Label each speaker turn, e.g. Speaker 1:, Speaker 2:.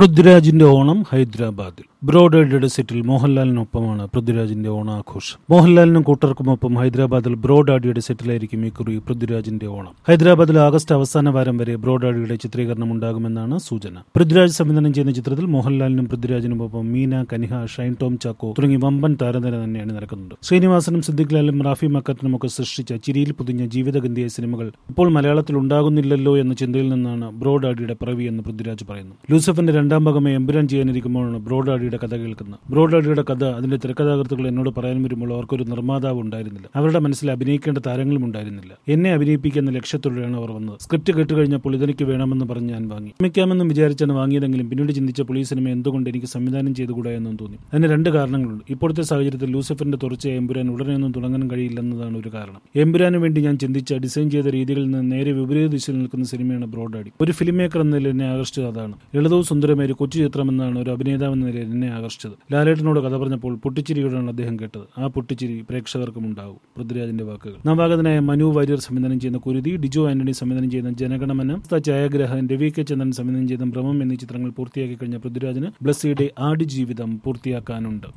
Speaker 1: പൃഥ്വിരാജിന്റെ ഓണം ഹൈദരാബാദിൽ ബ്രോഡേഡിയുടെ സെറ്റിൽ മോഹൻലാലിനൊപ്പമാണ് പൃഥ്വിരാജിന്റെ ഓണാഘോഷം മോഹൻലാലിനും കൂട്ടർക്കുമൊപ്പം ഹൈദരാബാദിൽ ബ്രോഡാഡിയുടെ സെറ്റിലായിരിക്കും ഇക്കുറി പൃഥ്വിരാജിന്റെ ഓണം ഹൈദരാബാദിൽ ആഗസ്റ്റ് അവസാന വാരം വരെ ബ്രോഡാഡിയുടെ ചിത്രീകരണം ഉണ്ടാകുമെന്നാണ് സൂചന പൃഥ്വിരാജ് സംവിധാനം ചെയ്യുന്ന ചിത്രത്തിൽ മോഹൻലാലിനും പൃഥ്വിരാജിനുമൊപ്പം മീന കനിഹ ഷൈൻ ടോം ചാക്കോ തുടങ്ങി വമ്പൻ താരനിര തന്നെയാണ് നടക്കുന്നത് ശ്രീനിവാസനും സിദ്ദിഖ് ലാലും റാഫി മക്കത്തിനും ഒക്കെ സൃഷ്ടിച്ച ചിരിയിൽ പൊതിഞ്ഞ ജീവിതഗന്ധിയായ സിനിമകൾ ഇപ്പോൾ മലയാളത്തിൽ ഉണ്ടാകുന്നില്ലല്ലോ എന്ന ചിന്തയിൽ നിന്നാണ് ബ്രോഡാഡിയുടെ പിറവി എന്ന് പൃഥ്വിരാജ് പറയുന്നു ലൂസഫിന്റെ രണ്ടാം ഭാഗമായി എമ്പുരാൻ ചെയ്യാനിരിക്കുമ്പോഴാണ് ബ്രോഡാഡിയുടെ കഥ കേൾക്കുന്നത് ബ്രോഡാഡിയുടെ കഥ അതിന്റെ തിരക്കഥാകൃത്തുകൾ എന്നോട് പറയാൻ വരുമ്പോൾ അവർക്കൊരു നിർമ്മാതാവ് ഉണ്ടായിരുന്നില്ല അവരുടെ മനസ്സിൽ അഭിനയിക്കേണ്ട താരങ്ങളും ഉണ്ടായിരുന്നില്ല എന്നെ അഭിനയിപ്പിക്കുന്ന ലക്ഷ്യത്തോടെയാണ് അവർ വന്നത് സ്ക്രിപ്റ്റ് കേട്ട് കഴിഞ്ഞപ്പോൾ ഇതെനിക്ക് വേണമെന്ന് പറഞ്ഞ് ഞാൻ വാങ്ങി ശ്രമിക്കാമെന്നും വിചാരിച്ചാണ് വാങ്ങിയതെങ്കിലും പിന്നീട് ചിന്തിച്ചപ്പോൾ ഈ സിനിമ എന്തുകൊണ്ട് എനിക്ക് സംവിധാനം ചെയ്തുകൂടാ എന്നും തോന്നി അതിന് രണ്ട് കാരണങ്ങളുണ്ട് ഇപ്പോഴത്തെ സാഹചര്യത്തിൽ ലൂസിഫറിന്റെ തുറച്ച എമ്പുരാൻ ഉടനെയൊന്നും തുടങ്ങാൻ കഴിയില്ലെന്നതാണ് ഒരു കാരണം എമ്പുരാന് വേണ്ടി ഞാൻ ചിന്തിച്ച ഡിസൈൻ ചെയ്ത രീതികളിൽ നിന്ന് നേരെ വിപരീത ദിശയിൽ നിൽക്കുന്ന സിനിമയാണ് ബ്രോഡാഡി ഒരു ഫിലിം മേക്കർ എന്ന നിലയിൽ എന്നെ ആകർഷിച്ചത് അതാണ് ലളിതവും സുന്ദരമായ ഒരു കൊച്ചു ചിത്രമെന്നാണ് ഒരു അഭിനേതാവ് എന്ന നിലയിൽ എന്നെ ആകർഷിച്ചത് ലാലേട്ടനോട് കഥ പറഞ്ഞപ്പോൾ പൊട്ടിച്ചിരിയോടാണ് അദ്ദേഹം കേട്ടത് ആ പൊട്ടിച്ചിരി പ്രേക്ഷകർക്കും ഉണ്ടാവും പൃഥ്വിരാജിന്റെ വാക്കുകൾ നവാഗതനായ മനു വാര്യർ സംവിധാനം ചെയ്യുന്ന കുരുതി ഡിജോ ആന്റണി സംവിധാനം ചെയ്യുന്ന ജനഗണമന ഛായാഗ്രഹൻ രവി കെ ചന്ദ്രൻ സംവിധാനം ചെയ്ത ഭ്രമം എന്നീ ചിത്രങ്ങൾ പൂർത്തിയാക്കി കഴിഞ്ഞ പൃഥ്വിരാജിന് ബ്ലസ്സിയുടെ ആടുജീവിതം പൂർത്തിയാക്കാനുണ്ട്